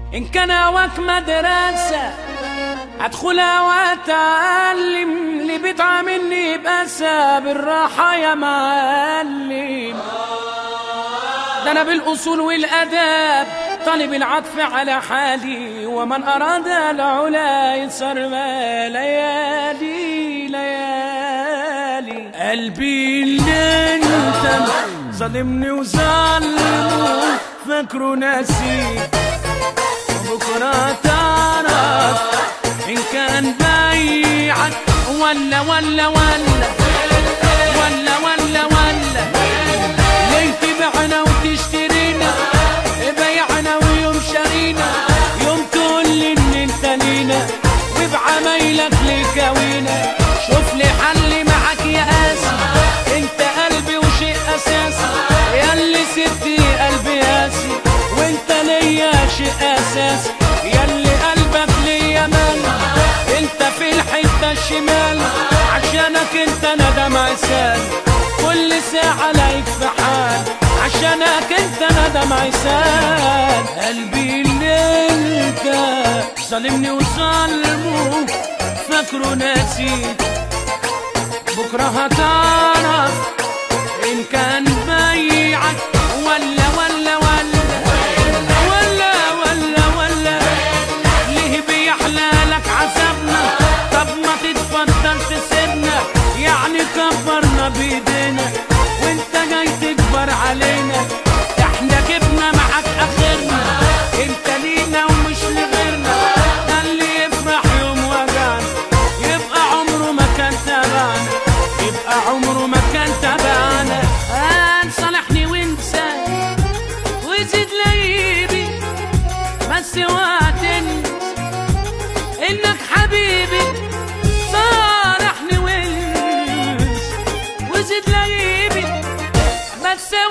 إن كان هواك مدرسة أدخلها وأتعلم اللي بتعاملني بأسى بالراحة يا معلم ده أنا بالأصول والأداب طالب العطف على حالي ومن أراد العلا يسر ما ليالي ليالي قلبي اللي انت ظالمني وظلمه فاكره ناسي بكرة تعرف إن كان بايعك ولا ولا ولا ولا ولا ولا ليه تبيعنا وتشترينا بيعنا ويوم شارينا يوم تقول لي ان انت لينا وبعمايلك لكوينا شوف لي حل معاك يا قاسي انت قلبي وشيء اساسي ياللي سبتي قلبي قاسي وانت ليا شيء اساسي ياللي قلبك ليا مال انت في الحته الشمال عشانك انت ندم عسال كل ساعه لايك في حال عشانك انت ندم عسال قلبي اللي انت ظالمني وظلمه فاكره ناسي بكره هتعرف ان كان بايعك ولا ولا ولا ولا ولا ولا ليه بيحلى لك عذابنا طب ما تتفضل تسيبنا يعني كبرنا بايدينا وانت جاي تكبر علينا احنا جبنا معاك اخرنا انت لينا ومش لغيرنا ده اللي يفرح يوم وجعنا يبقى عمره ما كان تبعنا يبقى عمره ما كان تبعنا آه صالحني وانسى وزيد ليبي بس اوعى تنسى انك حبيبي صالحني وانسى وزيد ليبي بس